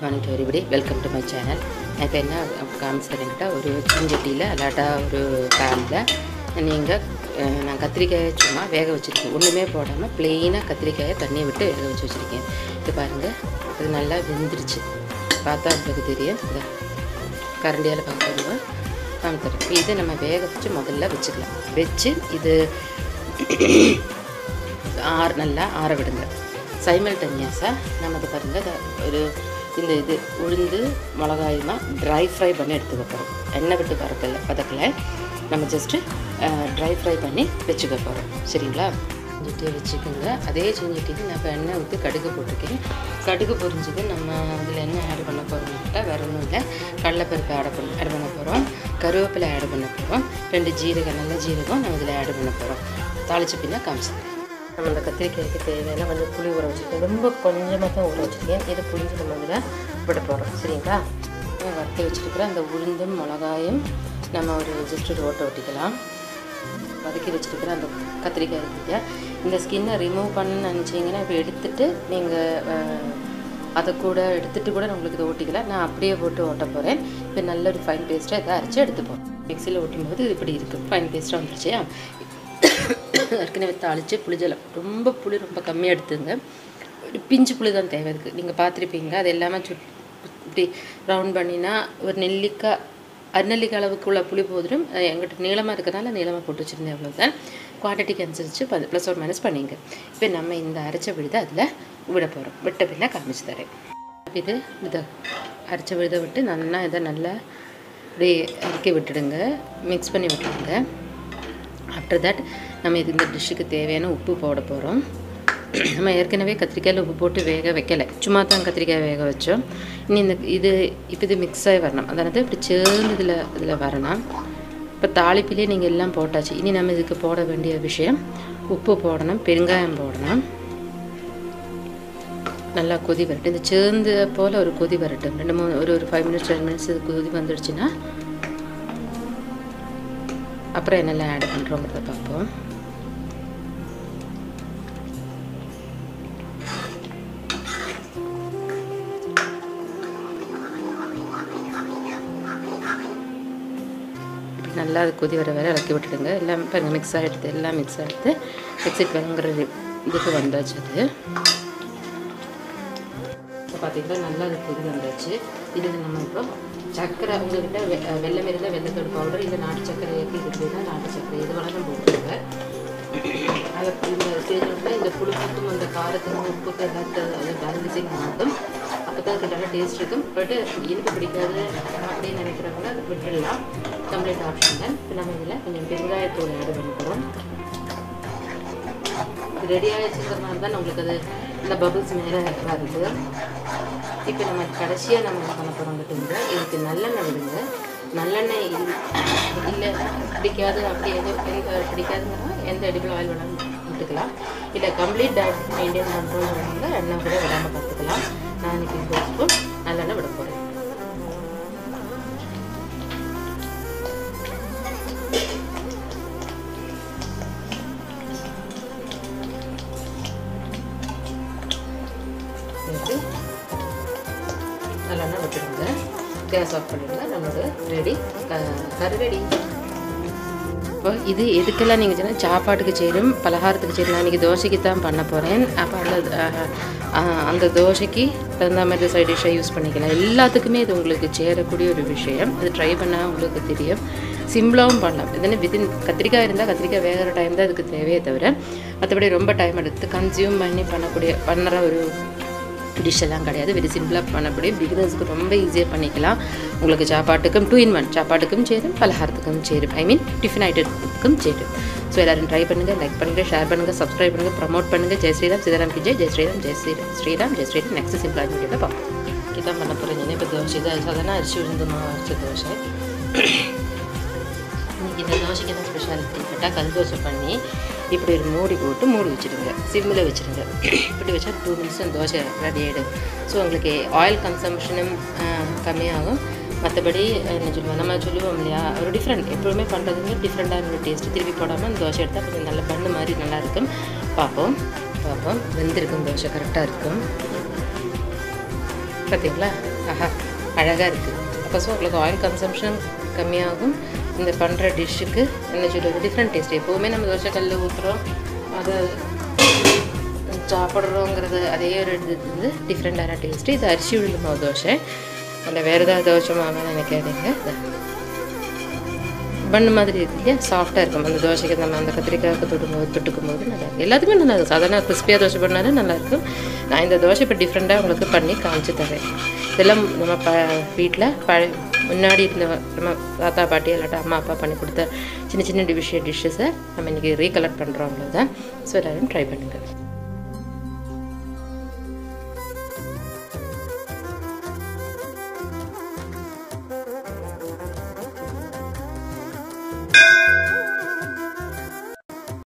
morning to everybody welcome to my channel நான் இப்போ என்ன காமிச்சிருக்கிட்ட ஒரு சீஞ்சட்டியில் அல்லாட்டா ஒரு பேனில் நீங்கள் நான் கத்திரிக்காயை சும்மா வேக வச்சுருக்கேன் ஒன்றுமே போடாமல் ப்ளெயினாக கத்திரிக்காயை தண்ணியை விட்டு வேக வச்சு வச்சுருக்கேன் இது பாருங்கள் இது நல்லா வெந்துருச்சு பார்த்தா உங்களுக்கு தெரியும் இதை கரண்டியால் பார்க்கணும் காமித்தரேன் இப்போ இதை நம்ம வேக வச்சு முதல்ல வச்சுக்கலாம் வச்சு இது ஆற நல்லா ஆற விடுங்க சைமல்டேனியஸாக நம்ம இது பாருங்கள் இதை ஒரு இந்த இது உளுந்து மிளகாயுமா ட்ரை ஃப்ரை பண்ணி எடுத்துக்க போகிறோம் எண்ணெய் விட்டு பறக்கல பதக்கல நம்ம ஜஸ்ட்டு ட்ரை ஃப்ரை பண்ணி வச்சுக்க போகிறோம் சரிங்களா செஞ்சுட்டே வச்சுக்கோங்க அதே செஞ்சுட்டு நான் இப்போ எண்ணெய் ஊற்றி கடுகு போட்டிருக்கேன் கடுகு பொரிஞ்சது நம்ம அதில் என்ன ஆட் பண்ண போகிறோம்னா வேற ஒன்றும் இல்லை கடலைப்பருப்பு ஆட் பண்ண ஆட் பண்ண போகிறோம் கருவேப்பிலை ஆட் பண்ண போகிறோம் ரெண்டு ஜீரகம் நல்ல ஜீரகம் நம்ம இதில் ஆட் பண்ண போகிறோம் தாளிச்சு பின்னா காமிச்சிருக்கேன் நம்ம இந்த கத்திரிக்காய்க்கு தேவையான கொஞ்சம் புளி ஊற வச்சுருக்கேன் ரொம்ப கொஞ்சமாக தான் ஊற வச்சுருக்கேன் இதை புளிஞ்சு நம்ம இதில் விட போகிறோம் சரிங்களா வறுத்து வச்சுருக்கிற அந்த உளுந்தும் மிளகாயும் நம்ம ஒரு ஜஸ்ட் ஒரு ஓட்டை ஒட்டிக்கலாம் வதக்கி வச்சுருக்கிற அந்த கத்திரிக்காய் இருக்குங்க இந்த ஸ்கின்னை ரிமூவ் பண்ணணும்னு நினச்சிங்கன்னா இப்போ எடுத்துட்டு நீங்கள் அதை கூட எடுத்துகிட்டு கூட உங்களுக்கு இதை ஓட்டிக்கலாம் நான் அப்படியே போட்டு ஓட்ட போகிறேன் இப்போ நல்ல ஒரு ஃபைன் பேஸ்ட்டாக இதை அரைச்சி எடுத்துப்போம் மிக்சியில் ஓட்டும்போது இது இப்படி இருக்குது ஃபைன் பேஸ்ட்டாக வந்துருச்சு ஏற்கனவே தாளித்து புளிஜலம் ரொம்ப புளி ரொம்ப கம்மியாக எடுத்துங்க ஒரு பிஞ்சு புளி தான் தேவை இருக்குது நீங்கள் பார்த்துருப்பீங்க அது எல்லாமே சுட் இப்படி ரவுண்ட் பண்ணினா ஒரு நெல்லிக்காய் அரைநெல்லிக்காய் அளவுக்குள்ள புளி போதும் எங்கிட்ட நீளமாக இருக்கிறதால நீளமாக போட்டு வச்சுருந்தேன் அவ்வளோதான் குவான்டிட்டிக்கு அனுசரித்து ப ப்ளஸ் ஒரு மைனஸ் பண்ணிங்க இப்போ நம்ம இந்த அரைச்ச விழுதை அதில் விட போகிறோம் விட்ட பின்ன காமிச்சு தரேன் இது இதை அரைச்ச விழுதை விட்டு நல்லா இதை நல்லா அப்படியே இறக்கி விட்டுடுங்க மிக்ஸ் பண்ணி விட்டுடுங்க ஆஃப்டர் தட் நம்ம இது இந்த டிஷ்ஷுக்கு தேவையான உப்பு போட போகிறோம் நம்ம ஏற்கனவே கத்திரிக்காயில் உப்பு போட்டு வேக வைக்கலை சும்மா தான் கத்திரிக்காய் வேக வச்சோம் இனி இந்த இது இப்போ இது மிக்ஸ் ஆகி வரணும் அதாவது இப்படி சேர்ந்து இதில் இதில் வரணும் இப்போ தாளிப்பிலே நீங்கள் எல்லாம் போட்டாச்சு இனி நம்ம இதுக்கு போட வேண்டிய விஷயம் உப்பு போடணும் பெருங்காயம் போடணும் நல்லா கொதி வரட்டும் இந்த சேர்ந்து போல் ஒரு கொதி வரட்டும் ரெண்டு மூணு ஒரு ஒரு ஃபைவ் மினிட்ஸ் டென் மினிட்ஸ் கொதி வந்துடுச்சுன்னா அப்புறம் என்னெல்லாம் ஆட் பண்ணுறோங்கிறத பார்ப்போம் நல்லா அது கொதி வர வர இறக்கி விட்டுடுங்க எல்லாம் பாருங்கள் மிக்ஸ் ஆகிடுது எல்லாம் மிக்ஸ் ஆகிடுது எக்ஸிட் வேணுங்கிற இதுக்கு வந்தாச்சு அது இப்போ பார்த்தீங்கன்னா நல்லா அது கொதி வந்தாச்சு இது நம்ம இப்போ சர்க்கரை உங்கள்கிட்ட வெ வெள்ளம் இருந்தால் வெள்ளத்தோட பவுடர் இல்லை நாட்டு சர்க்கரை ஏற்றி இருக்குதுன்னா நாட்டு சர்க்கரை இது வளரும் போட்டுருங்க அதை இந்த ஸ்டேஜில் இந்த புளிப்புக்கும் அந்த காரத்துக்கும் உப்புக்கு எல்லாத்தையும் அதை பேலன்சிங் ஆகும் அப்போ தான் அதுக்கு நல்லா டேஸ்ட் இருக்கும் பட் இனிப்பு பிடிக்காது அப்படின்னு நினைக்கிறவங்க அதை விட்டுடலாம் கம்ப்ளீட் ஆப்ஷன் தான் இப்போ நம்ம இதில் கொஞ்சம் பெருங்காயத்தூள் ஆட் பண்ணிக்கிறோம் இது ரெடி ஆகிடுச்சுங்கிறதுனால தான் உங்களுக்கு அது இந்த பபுள்ஸ் மேலே வருது இப்போ நம்ம கடைசியாக நம்ம என்ன பண்ண போகிறோம் கேட்டுங்க இதுக்கு நல்லெண்ணெய் விடுங்க நல்லெண்ணெய் இல்லை பிடிக்காது அப்படி எதுவும் எந்த பிடிக்காதுங்கன்னா எந்த எடிபிள் ஆயில் வேணாலும் விட்டுக்கலாம் இல்லை கம்ப்ளீட் டயட் மெயின்டைன் பண்ணுறவங்க எண்ணெய் கூட விடாமல் பார்த்துக்கலாம் நான் இன்றைக்கி ஒரு ஸ்பூன் நல்லெண்ணெய் விட போகிறேன் எடுத்து நல்லெண்ணெய் விட்டுடுங்க கேஸ் ஆஃப் பண்ணிடுங்க நம்மளோட ரெடி கறி ரெடி இப்போ இது எதுக்கெல்லாம் நீங்கள் சொன்னால் சாப்பாட்டுக்கு சேரும் பலகாரத்துக்கு சேரும் நான் இன்றைக்கி தோசைக்கு தான் பண்ண போகிறேன் அப்போ அந்த அந்த தோசைக்கு தகுந்த மாதிரி சைட் டிஷ்ஷாக யூஸ் பண்ணிக்கலாம் எல்லாத்துக்குமே இது உங்களுக்கு சேரக்கூடிய ஒரு விஷயம் அது ட்ரை பண்ணால் உங்களுக்கு தெரியும் சிம்பிளாகவும் பண்ணலாம் இதுன்னு வித்தின் கத்திரிக்காய் இருந்தால் கத்திரிக்காய் வேகிற டைம் தான் இதுக்கு தேவையே தவிர மற்றபடி ரொம்ப டைம் எடுத்து கன்சியூம் பண்ணி பண்ணக்கூடிய பண்ணுற ஒரு டிஷ் எல்லாம் கிடையாது வெரி சிம்பிளாக பண்ணக்கூடிய பிகினர்ஸ்க்கு ரொம்ப ஈஸியாக பண்ணிக்கலாம் உங்களுக்கு சாப்பாட்டுக்கும் டூ இன் ஒன் சாப்பாட்டுக்கும் சேரும் பலகாரத்துக்கும் சேரும் ஐ மீன் டிஃபன் ஐட்டத்துக்கும் சேரும் ஸோ எல்லோரும் ட்ரை பண்ணுங்கள் லைக் பண்ணுங்கள் ஷேர் பண்ணுங்கள் சப்ஸ்கிரைப் பண்ணுங்கள் ப்ரமோட் பண்ணுங்கள் ஜெய் ஸ்ரீராம் சீதாராம் விஜய் ஜெய் ஸ்ரீராம் ஜெய் ஸ்ரீராம் ஸ்ரீராம் ஜெய் ஸ்ரீராம் நெக்ஸ்ட் சிம்பிளாக வீடியோவில் பார்ப்போம் இதான் பண்ண போகிறீங்க இப்போ தோசை தான் சாதாரண அரிசி உளுந்து மாவு அரிசி தோசை இன்றைக்கி இந்த தோசைக்கு என்ன ஸ்பெஷாலிட்டி கேட்டால் கல் தோசை பண்ணி இப்படி ஒரு மூடி போட்டு மூடி வச்சுடுங்க சிம்மில் வச்சுருங்க இப்படி வச்சா டூ மினிட்ஸ் அந்த தோசை ரெடி ஆகிடும் ஸோ உங்களுக்கு ஆயில் கன்சம்ஷனும் கம்மியாகும் மற்றபடி என்ன சொல்லுவோம் நம்ம சொல்லுவோம் இல்லையா ஒரு டிஃப்ரெண்ட் எப்போவுமே பண்ணுறதுங்க டிஃப்ரெண்ட்டாக ஒரு டேஸ்ட் திருப்பி போடாமல் அந்த தோசை எடுத்தால் கொஞ்சம் நல்ல பண்ணு மாதிரி நல்லாயிருக்கும் பார்ப்போம் பார்ப்போம் வெந்திருக்கும் தோசை கரெக்டாக இருக்கும் பார்த்தீங்களா ஆஹா அழகாக இருக்குது அப்போ ஸோ உங்களுக்கு ஆயில் கன்சம்ஷன் கம்மியாகும் இந்த பண்ணுற டிஷ்ஷுக்கு என்ன சொல்கிறது டிஃப்ரெண்ட் டேஸ்ட் எப்போவுமே நம்ம தோசை கல்லில் ஊற்றுறோம் அதை சாப்பிட்றோங்கிறது அதே ஒரு இது வந்து டிஃப்ரெண்ட்டான டேஸ்ட்டு இது அரிசி உளுந்து மாவு தோசை அதில் வேறு ஏதாவது தோசை மாவுன்னு நினைக்காதீங்க பண்ணு மாதிரி இருக்கு இல்லையா சாஃப்டாக இருக்கும் அந்த தோசைக்கு நம்ம அந்த கத்திரிக்காய்க்கு தொடும்போது தொட்டுக்கும் போது நல்லா இருக்கும் எல்லாத்துக்குமே நல்லா இருக்கும் சாதாரண கிறிஸ்பியாக தோசை பண்ணாலும் நல்லாயிருக்கும் நான் இந்த தோசை இப்போ டிஃப்ரெண்ட்டாக உங்களுக்கு பண்ணி காமிச்சு தரேன் இதெல்லாம் நம்ம ப வீட்டில் பழைய முன்னாடி இருந்த நம்ம தாத்தா பாட்டி இல்லாட்டா அம்மா அப்பா பண்ணி கொடுத்த சின்ன சின்ன டிவிஷன் டிஷ்ஷஸை நம்ம இன்றைக்கி ரீகலெக்ட் பண்ணுறோம் அவ்வளோதான் ஸோ எல்லோரும் ட்ரை பண்ணுங்கள்